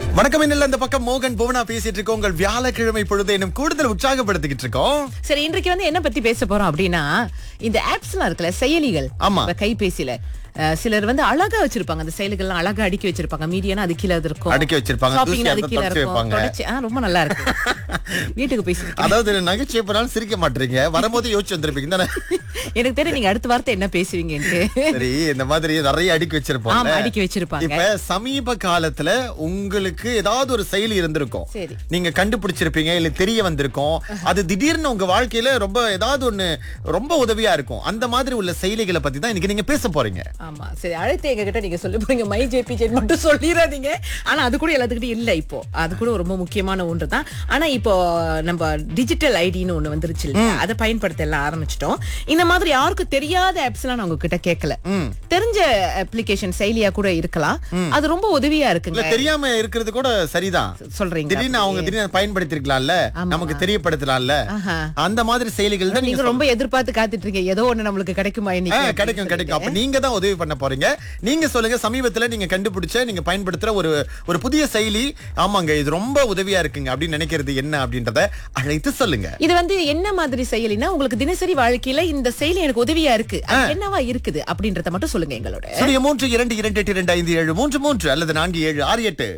வணக்கம் என்னல இந்த பக்கம் மோகன் புவனா பேசிட்டு இருக்கோம் உங்கள் வியாழக்கிழமை பொழுது இன்னும் கூடுதல் உற்சாகப்படுத்திக்கிட்டு இருக்கோம் சரி இன்றைக்கு வந்து என்ன பத்தி பேச போறோம் அப்படின்னா இந்த ஆப்ஸ்லாம் இருக்குல்ல செயலிகள் ஆமா. இப்ப கைபேசியில அஹ், சிலர் வந்து அழகா வச்சிருப்பாங்க அந்த செயலிகள்லாம் அழகா அடுக்கி வச்சிருப்பாங்க மீடியானா அது கீழே அது இருக்கும் அடுக்கி வச்சிருப்பாங்க, Shopping தூசி அது அதை கீழே தொடச்சு இருக்கும் வைப்பாங்க. தொடச்சு- ஆ, ரொம்ப நல்லா இருக்கு வீட்டுக்கு போய் சிரிக்கிறேன். அதாவது நகைச்சுவை பண்ணாலும் சிரிக்க மாட்டீங்க வரும்போது யோசிச்சு வந்திருப்பீங்க தானே எனக்கு தெரியும் நீங்க அடுத்த வார்த்தை என்ன பேசுவீங்கன்ட்டு சரி இந்த மாதிரி நிறைய அடுக்கி வச்சிருப்போம் ஆமா, அடுக்கி வச்சிருப்பாங்க. இப்ப சமீப காலத்துல உங்களுக்கு ஏதாவது ஒரு செயலி இருந்திருக்கும் சரி. நீங்க கண்டுபிடிச்சிருப்பீங்க இல்ல தெரிய வந்திருக்கும் அது திடீர்னு உங்க வாழ்க்கையில ரொம்ப ஏதாவது ஒண்ணு ரொம்ப உதவியா இருக்கும் அந்த மாதிரி உள்ள செயலிகளை பத்தி தான் இன்னைக்கு நீங்க பேச போறீங்க ஆமா சரி அடுத்து எங்க கிட்ட நீங்க சொல்ல போறீங்க மை ஜேபி ஜென் மட்டும் சொல்லிடாதீங்க ஆனா அது கூட எல்லாத்துக்கிட்டும் இல்ல இப்போ அது கூட ரொம்ப முக்கியமான ஒன்று தான் ஆனா இப்போ நம்ம டிஜிட்டல் ஐடின்னு ஒண்ணு வந்துருச்சு இல்லையா அதை பயன்படுத்த எல்லாம் ஆரம்பிச்சிட்டோம் இந்த மாதிரி யாருக்கும் தெரியாத ஆப்ஸ் எல்லாம் நான் உங்ககிட்ட கேட்கல தெரிஞ்ச அப்ளிகேஷன் செயலியா கூட இருக்கலாம் அது ரொம்ப உதவியா இல்ல இருக்குங்க தெரியாம இருக்கிறது கூட சரிதான் சொல்றீங்க திடீர்னு அவங்க திடீர்னு பயன்படுத்திருக்கலாம்ல நமக்கு தெரியப்படுத்தலாம்ல ஆஹா. அந்த மாதிரி செயலிகள் தான் நீங்க ரொம்ப எதிர்பார்த்து காத்துட்டு இருக்கீங்க ஏதோ ஒண்ணு நம்மளுக்கு கிடைக்குமா ஆ, இன்னைக்கு கிடைக்கும் கிடைக்கும் அப்ப நீங்க தான் உதவி பண்ண போறீங்க நீங்க சொல்லுங்க சமீபத்துல நீங்க கண்டுபிடிச்ச நீங்க பயன்படுத்துற ஒரு ஒரு புதிய செயலி ஆமாங்க இது ரொம்ப உதவியா இருக்குங்க அப்படின்னு நினைக்கிறது என்ன அப்படின்றத அழைத்து சொல்லுங்க இது வந்து என்ன மாதிரி செயலினா உங்களுக்கு தினசரி வாழ்க்கையில இந்த செயலி எனக்கு உதவியா இருக்கு அது என்னவா இருக்குது அப்படின்றத மட்டும் சொல்லுங்க எங்களோட சுழிய மூன்று இரண்டு இரண்டு எட்டு இரண்டு ஐந்து ஏழு மூன்று மூன்று அல்லது நான்கு ஏழு ஆறு எட்டு